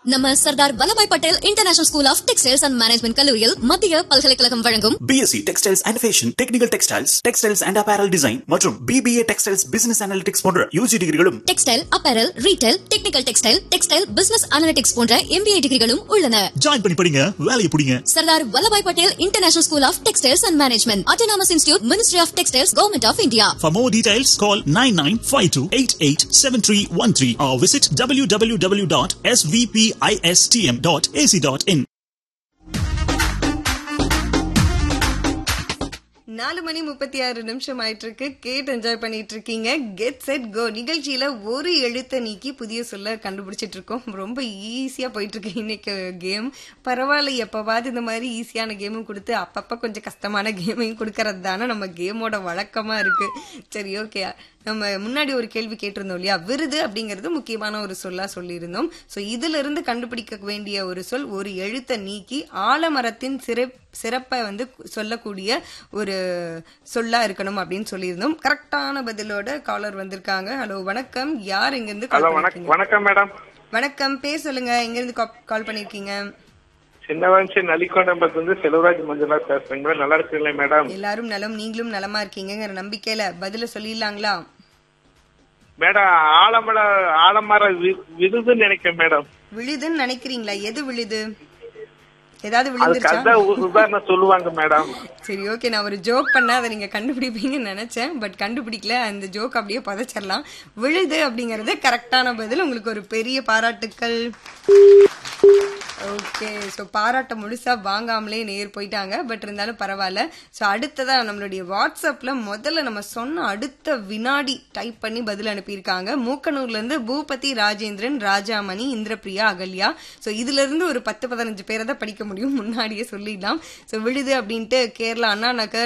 நம்ம Sardar Vallabhbhai Patel International School of Textiles and Management கல்லூரியில் மத்திய பல்கலைக்கழகம் வழங்கும் BSc textiles and fashion technical textiles textiles and apparel design மற்றும் பிபிஏ டெக்ஸ்டைல்ஸ் பிசினஸ் அனாலிட்டிக்ஸ் போன்ற யூஜி டிகிரிகளும் textile apparel retail technical textile textile business analytics போன்ற MBA டிகிரிகளும் உள்ளன ஜாயின் பண்ணி படிங்க வேலையை பிடிங்க Sardar Vallabhbhai Patel International School of Textiles and Management autonomous institute Ministry of Textiles Government of India For more details, call 9952887313 or visit www.svpistm.ac.in. நாலு மணி முப்பத்தி ஆறு நிமிஷம் ஆயிட்டு இருக்கு கேட் என்ஜாய் பண்ணிட்டு இருக்கீங்க கெட் செட் கோ நிகழ்ச்சியில ஒரு எழுத்தை நீக்கி புதிய சொல்ல கண்டுபிடிச்சிட்டு இருக்கோம் ரொம்ப ஈஸியா போயிட்டு இருக்கு இன்னைக்கு கேம் பரவாயில்ல எப்பவாவது இந்த மாதிரி ஈஸியான கேமும் கொடுத்து அப்பப்ப கொஞ்சம் கஷ்டமான கேமையும் கொடுக்கறது தானே நம்ம கேமோட வழக்கமா இருக்கு சரி ஓகே நம்ம முன்னாடி ஒரு கேள்வி கேட்டிருந்தோம் இல்லையா விருது அப்படிங்கிறது முக்கியமான ஒரு சொல்லா சொல்லியிருந்தோம் ஸோ இதுல இருந்து கண்டுபிடிக்க வேண்டிய ஒரு சொல் ஒரு எழுத்தை நீக்கி ஆலமரத்தின் சிறப் சிறப்பை வந்து சொல்லக்கூடிய ஒரு சொல்லா இருக்கணும் அப்படின்னு சொல்லியிருந்தோம் கரெக்டான பதிலோட காலர் வந்திருக்காங்க ஹலோ வணக்கம் யார் எங்க இருந்து ஹலோ கால் வணக்கம் பண்ணிருக்கீங்க வணக்கம் மேடம் வணக்கம் பேர் சொல்லுங்க எங்க இருந்து கால் பண்ணிருக்கீங்க சின்னவன்சி நலிக்கோண்டம்பத்துல இருந்து செல்வராஜ் மஞ்சுநாத் பேசுறேங்க மேடம் நல்லா இருக்கீங்களா மேடம் எல்லாரும் நலம் நீங்களும் நலமா இருக்கீங்கிற நம்பிக்கையில பதில சொல்லிடலாங்களா மேடம் ஆலமர ஆலமர வி- விருதுன்னு நினைக்கிறேன் மேடம் விழுதுன்னு நினைக்கிறீங்களா எது விழுது ஏதாவது அதுக்கு விழுந்துருச்சா அதான் ஒரு உதாரணம் சொல்லுவாங்க மேடம் சரி ஓகே நான் ஒரு ஜோக் பண்ண அதை நீங்க கண்டுபிடிப்பீங்கன்னு நினைச்சேன் பட் கண்டுபிடிக்கல அந்த ஜோக் அப்படியே புதைச்சிடலாம் விழுது அப்படிங்கறது கரெக்டான பதில் உங்களுக்கு ஒரு பெரிய பாராட்டுக்கள் ஓகே ஸோ பாராட்ட முழுசா வாங்காமலே நேர் போயிட்டாங்க பட் இருந்தாலும் பரவாயில்ல ஸோ அடுத்ததா நம்மளுடைய வாட்ஸ்அப்ல முதல்ல நம்ம சொன்ன அடுத்த வினாடி டைப் பண்ணி பதில் அனுப்பியிருக்காங்க மூக்கனூர்ல இருந்து பூபதி ராஜேந்திரன் ராஜாமணி இந்திரபிரியா அகல்யா ஸோ இதுல இருந்து ஒரு பத்து பதினஞ்சு பேரை தான் படிக்க முடியும் முன்னாடியே சொல்லிடலாம் ஸோ விழுது அப்படின்ட்டு கேரளா அண்ணா நகர்